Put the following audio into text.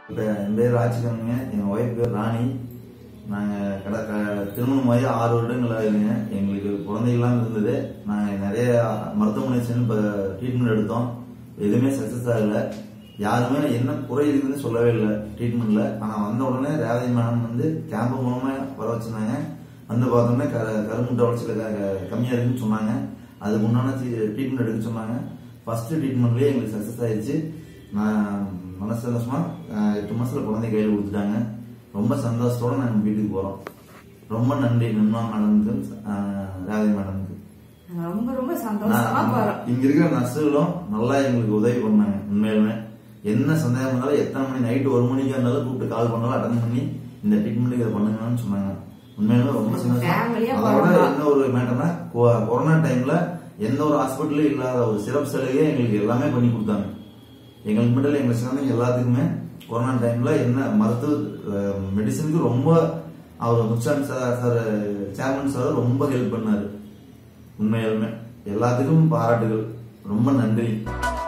இப்போ என் பேர் ராஜ்கரனுங்க என் ஒய்ஃப் பேர் ராணி நாங்கள் கடை க- திருமணமாகி ஆறு வருடங்கள் ஆகுதுங்க எங்களுக்கு குழந்தைகள்லாம் இருந்தது நாங்கள் நிறைய மருத்துவமனை சென்று இப்போ ட்ரீட்மெண்ட் எடுத்தோம் எதுவுமே சக்ஸஸ் ஆகலை யாருமே என்ன குறை இருக்குதுன்னு சொல்லவே இல்லை ட்ரீட்மெண்ட்ல ஆனால் வந்த உடனே ரேவதி மேடம் வந்து கேம்ப் மூலமாக வர வச்சிருந்தாங்க வந்து பார்த்தோம்னா க கருமுட்டை வளர்ச்சியில் கம்மியாக இருக்குன்னு சொன்னாங்க அதுக்கு முன்னாடி ட்ரீட்மெண்ட் எடுக்க சொன்னாங்க ஃபர்ஸ்ட் ட்ரீட்மெண்ட்லேயே எங்களுக்கு சக்ஸஸ் ஆயிடுச்சு நான் மனசு சந்தோஷமா அஹ், எட்டு மாசத்துல குழந்தை கையில் கொடுத்துட்டாங்க ரொம்ப சந்தோஷத்தோட நாங்கள் வீட்டுக்கு போகிறோம் ரொம்ப நன்றி நன்மா மேடமுக்கு ராதை மேடமுக்கு ரொம்ப ரொம்ப சந்தோஷமா போறோம் இங்க இருக்கிற நர்ஸுகளும் நல்லா எங்களுக்கு உதவி பண்ணாங்க உண்மையிலுமே என்ன சந்தேகம் இருந்தாலும் எத்தனை மணி நைட்டு ஒரு மணிக்கு இருந்தாலும் கூப்பிட்டு கால் பண்ணாலும் அட்டன் பண்ணி இந்த ட்ரீட்மெண்ட் இதை பண்ணுங்கன்னு சொன்னாங்க உண்மையிலுமே ரொம்ப சந்தோஷம் Family ஆ அதோட போறோம். என்ன ஒரு மேட்டர்னா கொ- கொரோனா டைம்ல எந்த ஒரு ஹாஸ்பிட்டலும் இல்லாத ஒரு சிறப்பு சலுகையை எங்களுக்கு எல்லாமே பண்ணி கொடுத்தாங்க எங்களுக்கு மட்டும் இல்லை எங்களை சேர்ந்தவங்க எல்லாத்துக்குமே கொரோனா டைம்ல என்ன மருத்துவ மெடிசனுக்கு ரொம்ப அவர் முச்சான் சார் சார் சேர்மன் சார் ரொம்ப ஹெல்ப் பண்ணாரு உண்மையாலுமே எல்லாத்துக்கும் பாராட்டுகள் ரொம்ப நன்றி